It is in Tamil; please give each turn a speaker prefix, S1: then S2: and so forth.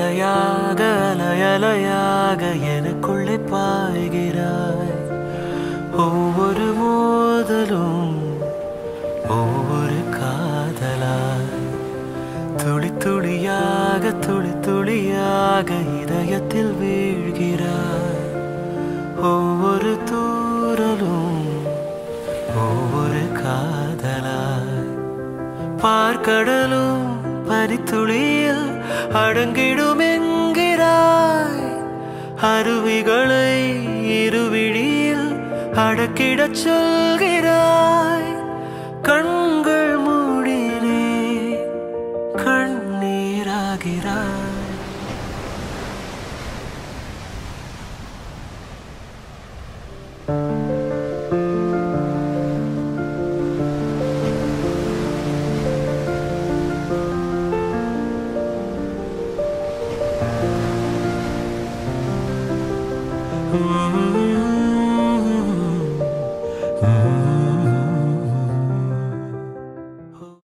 S1: அலையாக அலையலையாக எனக்குள்ளே பாய்கிறாய் ஒவ்வொரு மோதலும் ஒவ்வொரு காதலாய் துளி துளியாக துளி துளியாக இதயத்தில் வீழ்கிறாய் ஒவ்வொரு தூரலும் ஒவ்வொரு காதலாய் பார்க்கடலும் பனித்துளியில் அடங்கிடும் என்கிறாய் அருவிகளை இருவிழியில் அடக்கிடச் சொல்கிறாய்